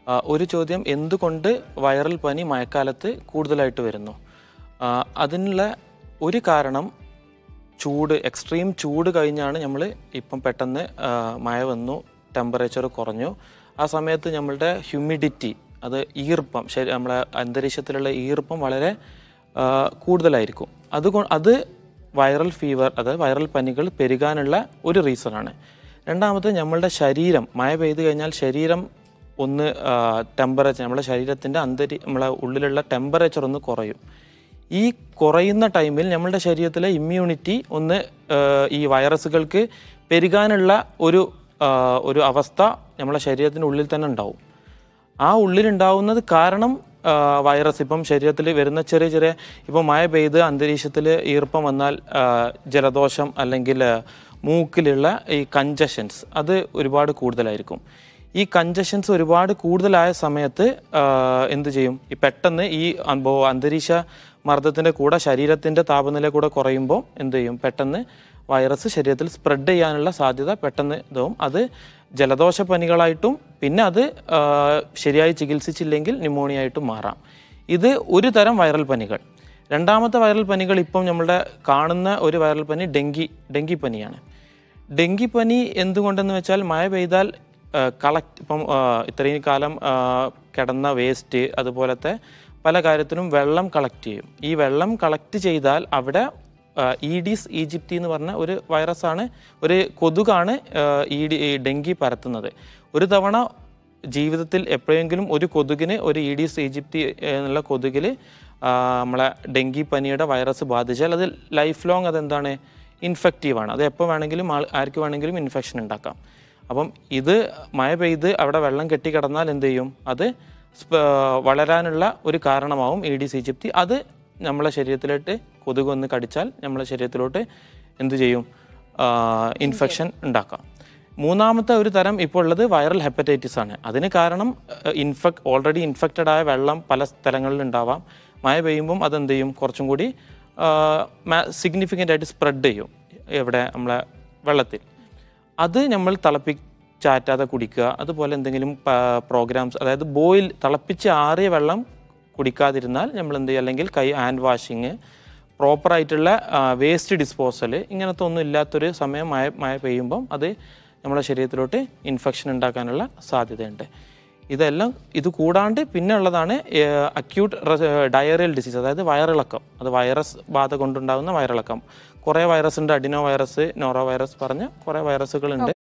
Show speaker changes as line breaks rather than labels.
ആ, ഒരു ചോദ്യം എന്തുകൊണ്ട് വൈറൽ പനി മഴക്കാലത്ത് കൂടുതലായിട്ട് വരുന്നു ആ, അതിനുള്ള ഒരു കാരണം ചൂട് എക്സ്ട്രീം ചൂട് കഴിഞ്ഞാണ് നമ്മൾ ഇപ്പം പെട്ടെന്ന് ആ, മഴ വന്നു ടെമ്പറേച്ചർ കുറഞ്ഞു ആ സമയത്ത് നമ്മളുടെ ഹ്യൂമിഡിറ്റി അത് ഈർപ്പം ശരി നമ്മളെ അന്തരീക്ഷത്തിലുള്ള ഈർപ്പം വളരെ ആ, കൂടുതലായിരിക്കും അതുകൊ അത് വൈറൽ ഫീവർ അതായത് വൈറൽ പനികൾ പെരുകാനുള്ള ഒരു റീസണാണ് രണ്ടാമത് നമ്മളുടെ ശരീരം മഴ പെയ്തു കഴിഞ്ഞാൽ ശരീരം ഒന്ന് ടെമ്പറേച്ചർ നമ്മുടെ ശരീരത്തിൻ്റെ അന്തരി നമ്മളെ ഉള്ളിലുള്ള ടെമ്പറേച്ചർ ഒന്ന് കുറയും ഈ കുറയുന്ന ടൈമിൽ നമ്മളുടെ ശരീരത്തിലെ ഇമ്മ്യൂണിറ്റി ഒന്ന് ആ, ഈ വൈറസുകൾക്ക് പെരുകാനുള്ള ഒരു ആ, ഒരു അവസ്ഥ നമ്മളെ ശരീരത്തിൻ്റെ ഉള്ളിൽ തന്നെ ഉണ്ടാവും ആ ഉള്ളിലുണ്ടാവുന്നത് കാരണം ആ, വൈറസ് ഇപ്പം ശരീരത്തിൽ വരുന്ന ചെറിയ ചെറിയ ഇപ്പം മഴ പെയ്ത് അന്തരീക്ഷത്തിൽ ഈർപ്പം വന്നാൽ ആ, ജലദോഷം അല്ലെങ്കിൽ ആ, മൂക്കിലുള്ള ഈ കഞ്ചഷൻസ് അത് ഒരുപാട് കൂടുതലായിരിക്കും ഈ കഞ്ചഷൻസ് ഒരുപാട് കൂടുതലായ സമയത്ത് ആ, എന്ത് ചെയ്യും ഈ പെട്ടെന്ന് ഈ അമ്പോ അന്തരീക്ഷ മർദ്ദത്തിൻ്റെ കൂടെ ശരീരത്തിൻ്റെ താപനില കൂടെ കുറയുമ്പോൾ എന്ത് ചെയ്യും പെട്ടെന്ന് വൈറസ് ശരീരത്തിൽ സ്പ്രെഡ് ചെയ്യാനുള്ള സാധ്യത പെട്ടെന്ന് ഇതാവും അത് ജലദോഷ പനികളായിട്ടും പിന്നെ അത് ആ, ശരിയായി ചികിത്സിച്ചില്ലെങ്കിൽ ന്യൂമോണിയ ആയിട്ടും മാറാം ഇത് ഒരു തരം വൈറൽ പനികൾ രണ്ടാമത്തെ വൈറൽ പനികൾ ഇപ്പം നമ്മളുടെ കാണുന്ന ഒരു വൈറൽ പനി ഡെങ്കി ഡെങ്കിപ്പനിയാണ് ഡെങ്കിപ്പനി എന്തുകൊണ്ടെന്ന് വെച്ചാൽ മഴ പെയ്താൽ കളക്ട് ഇപ്പം ആ, ഇത്രയും കാലം ആ, കിടന്ന വേസ്റ്റ് അതുപോലത്തെ പല കാര്യത്തിനും വെള്ളം കളക്ട് ചെയ്യും ഈ വെള്ളം കളക്ട് ചെയ്താൽ അവിടെ ഈഡീസ് ഈജിപ്തി എന്ന് പറഞ്ഞ ഒരു വൈറസാണ് ഒരു കൊതുകാണ് ആ, ഈ ഡി- ഈ ഡെങ്കി പരത്തുന്നത് ഒരു തവണ ജീവിതത്തിൽ എപ്പോഴെങ്കിലും ഒരു കൊതുകിന് ഒരു ഈഡീസ് ഈജിപ്തി എന്നുള്ള കൊതുകിൽ നമ്മളെ ഡെങ്കി പനിയുടെ വൈറസ് ബാധിച്ചാൽ അത് ലൈഫ് ലോങ് അതെന്താണ് ഇൻഫെക്റ്റീവ് ആണ് അത് എപ്പോൾ വേണമെങ്കിലും ആൾ ആർക്ക് വേണമെങ്കിലും ഇൻഫെക്ഷൻ ഉണ്ടാക്കാം അപ്പം ഇത് മഴ പെയ്ത് അവിടെ വെള്ളം കെട്ടിക്കിടന്നാൽ എന്ത് ചെയ്യും അത് സ്പ- വളരാനുള്ള ഒരു കാരണമാവും ഈഡീസ് ഈജിപ്തി അത് നമ്മളെ ശരീരത്തിലോട്ട് കൊതുക് വന്ന് കടിച്ചാൽ നമ്മളെ ശരീരത്തിലോട്ട് എന്ത് ചെയ്യും ഇൻഫെക്ഷൻ ഉണ്ടാക്കാം മൂന്നാമത്തെ ഒരു തരം ഇപ്പോൾ ഉള്ളത് വൈറൽ ഹെപ്പറ്റൈറ്റിസ് ആണ് അതിന് കാരണം ഇൻഫെക്ട് ഓൾറെഡി ഇൻഫെക്റ്റഡ് ആയ വെള്ളം പല സ്ഥലങ്ങളിൽ ഉണ്ടാവാം മഴ പെയ്യുമ്പം അതെന്ത് ചെയ്യും കുറച്ചും കൂടി സിഗ്നിഫിക്കൻ്റ് ആയിട്ട് സ്പ്രെഡ് ചെയ്യും എവിടെ നമ്മളെ വെള്ളത്തിൽ അത് നമ്മൾ തിളപ്പിച്ചാറ്റാതെ കുടിക്കുക അതുപോലെ എന്തെങ്കിലും പ്രോഗ്രാംസ് അതായത് ബോയിൽ തിളപ്പിച്ച് ആറിയ വെള്ളം കുടിക്കാതിരുന്നാൽ നമ്മൾ എന്ത് ചെയ്യുക അല്ലെങ്കിൽ കൈ ഹാൻഡ് വാഷിങ് പ്രോപ്പറായിട്ടുള്ള വേസ്റ്റ് ഡിസ്പോസൽ ഇങ്ങനത്തെ ഒന്നും ഇല്ലാത്തൊരു സമയം മഴ മഴ പെയ്യുമ്പം അത് നമ്മുടെ ശരീരത്തിലോട്ട് ഇൻഫെക്ഷൻ ഉണ്ടാക്കാനുള്ള സാധ്യതയുണ്ട് ഇതെല്ലാം ഇത് കൂടാണ്ട് പിന്നെ ഉള്ളതാണ് അക്യൂട്ട് ഡയറിയൽ ഡിസീസ് അതായത് വയറിളക്കം അത് വൈറസ് ബാധ കൊണ്ടുണ്ടാകുന്ന വയറിളക്കം കുറേ വൈറസ് ഉണ്ട് അഡിനോ വൈറസ് നോറോ വൈറസ് പറഞ്ഞ കുറേ വൈറസുകളുണ്ട്